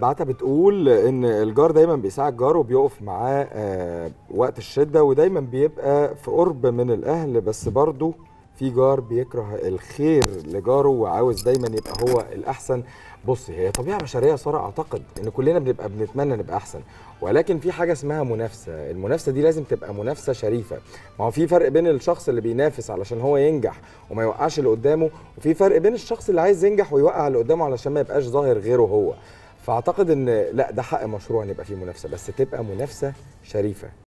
بعتها بتقول ان الجار دايما بيساعد جاره وبيقف معاه آه، وقت الشده ودايما بيبقى في قرب من الاهل بس برضه في جار بيكره الخير لجاره وعاوز دايما يبقى هو الاحسن بصي هي طبيعه بشريه ساره اعتقد ان كلنا بنبقى بنتمنى نبقى احسن ولكن في حاجه اسمها منافسه المنافسه دي لازم تبقى منافسه شريفه ما هو في فرق بين الشخص اللي بينافس علشان هو ينجح وما يوقعش اللي قدامه وفي فرق بين الشخص اللي عايز ينجح ويوقع اللي قدامه علشان ما يبقاش ظاهر غيره هو فاعتقد ان لا ده حق مشروع ان يبقى فيه منافسه بس تبقى منافسه شريفه